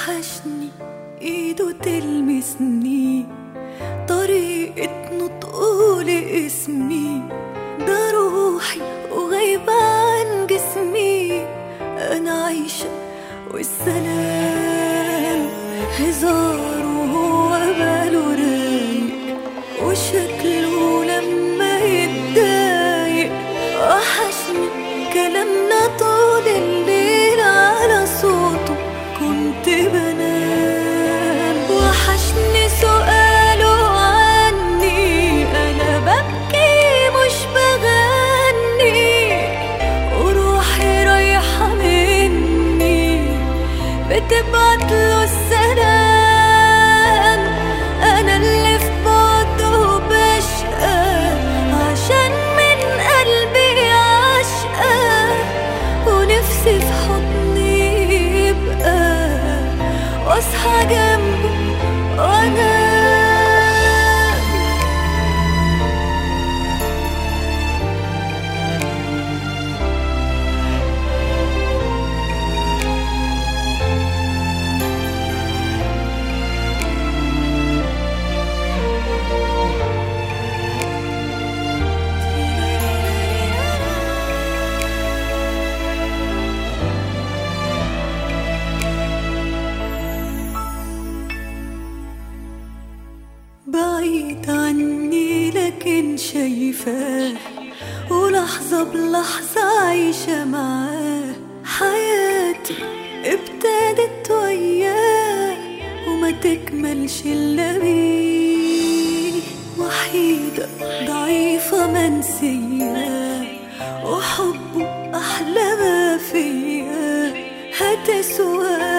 وحشني ايده تلمسني طريقة نطقه لاسمي ده روحي وغايبة عن جسمي انا عايشة والسلام هزار وهو باله رايق وشكله لما يتضايق وحشني كلامنا طول الليل على صوته كنت بنام وحشني سؤاله عني انا ببكي مش بغني وروحي رايحة مني بتبعت له السلام انا اللي في بعده بشقى عشان من قلبي عشقى ونفسي في حضني يبقى واصحى جنبه وانا بعيد عني لكن شايفاه ولحظة بلحظة عايشة معاه حياتي ابتدت وياه وما تكملش إلا بيه وحيدة ضعيفة منسية وحبه أحلى ما فيا هتسوى